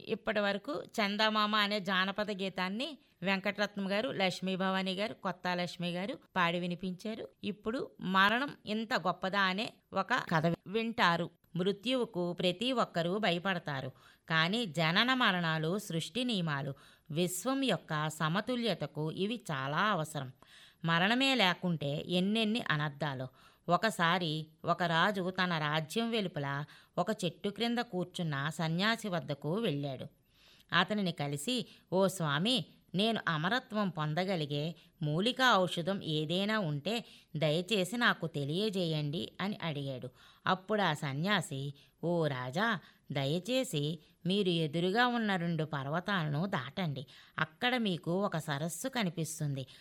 ఇప్పటి వరకు చందమామ అనే జానపద గీతాన్ని వెంకటరత్నం గారు లక్ష్మీ భవానీ గారు కొత్త లక్ష్మి గారు పాడి వినిపించారు ఇప్పుడు మరణం ఇంత గొప్పదా అనే ఒక కథ వింటారు మృత్యువుకు ప్రతి ఒక్కరూ భయపడతారు కానీ జనన మరణాలు సృష్టి నియమాలు విశ్వం యొక్క సమతుల్యతకు ఇవి చాలా అవసరం మరణమే లేకుంటే ఎన్నెన్ని అనర్థాలు ఒకసారి ఒక రాజు తన రాజ్యం వెలుపల ఒక చెట్టు క్రింద కూర్చున్న సన్యాసి వద్దకు వెళ్ళాడు అతనిని కలిసి ఓ స్వామి నేను అమరత్వం పొందగలిగే మూలికా ఔషధం ఏదైనా ఉంటే దయచేసి నాకు తెలియజేయండి అని అడిగాడు అప్పుడు ఆ సన్యాసి ఓ రాజా దయచేసి మీరు ఎదురుగా ఉన్న రెండు పర్వతాలను దాటండి అక్కడ మీకు ఒక సరస్సు కనిపిస్తుంది